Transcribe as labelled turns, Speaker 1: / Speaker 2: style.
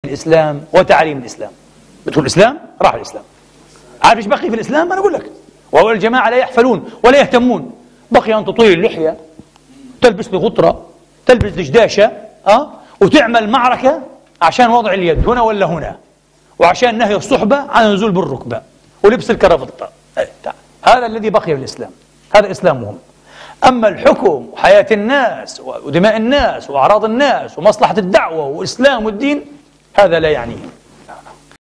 Speaker 1: الإسلام وتعليم الإسلام بدخل الإسلام راح الإسلام عارف ايش بقي في الإسلام أنا أقول لك وهو الجماعة لا يحفلون ولا يهتمون بقي أن تطيل اللحية تلبس لي غطرة تلبس لي جداشة أه؟ وتعمل معركة عشان وضع اليد هنا ولا هنا وعشان نهي الصحبة عن النزول بالركبة ولبس الكرافتة هذا الذي بقي في الإسلام هذا إسلامهم أما الحكم وحياة الناس ودماء الناس وأعراض الناس ومصلحة الدعوة والإسلام والدين هذا لا يعنيهم